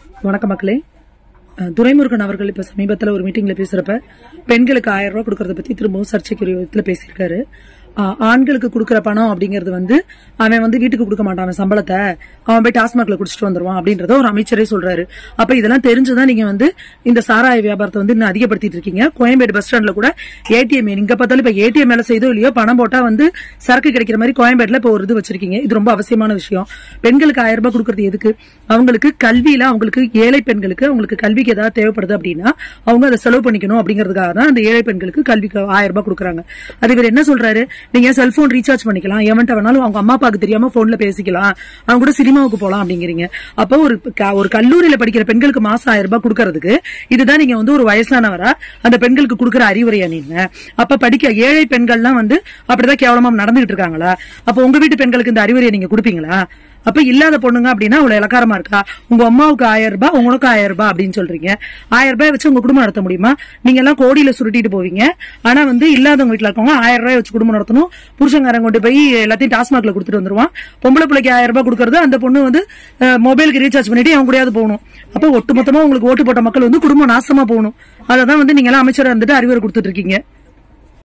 வணக்கம் மக்களே அஹ், துரைமுருகன் அவர்கள் இப்ப சமீபத்துல ஒரு மீட்டிங்ல பேசுறப்ப பெண்களுக்கு ஆயிரம் ரூபாய் கொடுக்கறத பத்தி திரும்பவும் சர்ச்சைக்குரிய விதத்துல பேசியிருக்காரு அஹ், ஆண்களுக்கு கொடுக்கற பணம் அப்படிங்கறது வந்து அவன் வந்து வீட்டுக்கு கொடுக்க மாட்டான் அவன் சம்பளத்தை அவன் போய் டாஸ்மாக்ல குடிச்சிட்டு வந்துருவான் அப்படின்றத ஒரு அமைச்சரே சொல்றாரு அப்ப இதெல்லாம் தெரிஞ்சுதான் நீங்க வந்து இந்த சாராய வியாபாரத்தை வந்து இன்னும் அதிகப்படுத்திட்டு இருக்கீங்க கோயம்பேடு பஸ் ஸ்டாண்ட்ல கூட ஏடிஎம் இங்க பார்த்தாலும் இப்ப ஏடிஎம் மேல செய்தோ இல்லையோ பணம் போட்டா வந்து சரக்கு கிடைக்கிற மாதிரி கோயம்பேடுல இப்ப ஒரு இது வச்சிருக்கீங்க இது ரொம்ப அவசியமான விஷயம் பெண்களுக்கு ஆயிரம் ரூபாய் கொடுக்கறது எதுக்கு அவங்களுக்கு கல்வியில அவங்களுக்கு ஏழை பெண்களுக்கு அவங்களுக்கு கல்விக்கு ஏதாவது தேவைப்படுது அப்படின்னா அவங்க அதை செலவு பண்ணிக்கணும் அப்படிங்கிறதுக்காக தான் அந்த ஏழை பெண்களுக்கு கல்விக்கு ஆயிரம் ரூபாய் கொடுக்குறாங்க அது இவர் என்ன சொல்றாரு நீங்க செல்போன் ரீசார்ஜ் பண்ணிக்கலாம் எவன்ட்ட வேணாலும் அவங்க அம்மா அப்பாவுக்கு தெரியாம போன்ல பேசிக்கலாம் அவங்க கூட சினிமாவுக்கு போலாம் அப்படிங்கிறீங்க அப்போ ஒரு க- ஒரு கல்லூரியில படிக்கிற பெண்களுக்கு மாசம் ஆயிரம் ரூபாய் கொடுக்கறதுக்கு இதுதான் நீங்க வந்து ஒரு வயசானவரா அந்த பெண்களுக்கு கொடுக்குற அறிவுரையா நீங்க அப்ப படிக்க ஏழை பெண்கள்லாம் வந்து அப்படிதான் கேவலமா நடந்துகிட்டு இருக்காங்களா அப்ப உங்க வீட்டு பெண்களுக்கு இந்த அறிவுரையை நீங்க கொடுப்பீங்களா அப்ப இல்லாத பொண்ணுங்க அப்படின்னா அவ்வளவு இலக்காரமா இருக்கா உங்க அம்மாவுக்கு ஆயிரம் ரூபாய் உங்களுக்கு ஆயிரம் ரூபாய் அப்படின்னு சொல்றீங்க ஆயிரம் ரூபாய் வச்சு உங்க குடும்பம் நடத்த முடியுமா நீங்க எல்லாம் கோடியில சுருட்டிட்டு போவீங்க ஆனா வந்து இல்லாதவங்க வீட்டுல இருக்கவங்க ஆயிரம் ரூபாய் வச்சு குடும்பம் நடத்தணும் புருஷங்காரன் கொண்டு போய் எல்லாத்தையும் டாஸ்மாக்ல கொடுத்துட்டு வந்துருவான் பொம்பளை பிள்ளைக்கு ஆயிரம் ரூபாய் கொடுக்கறது அந்த பொண்ணு வந்து அஹ், மொபைலுக்கு ரீசார்ஜ் பண்ணிட்டு அவங்க கூடயாவது போகணும் அப்ப ஒட்டுமொத்தமா உங்களுக்கு ஓட்டு போட்ட மக்கள் வந்து குடும்பம் நாசமா போகணும் அததான் வந்து நீங்க எல்லாம் அமைச்சரா இருந்துட்டு அறிவுரை கொடுத்துட்டு இருக்கீங்க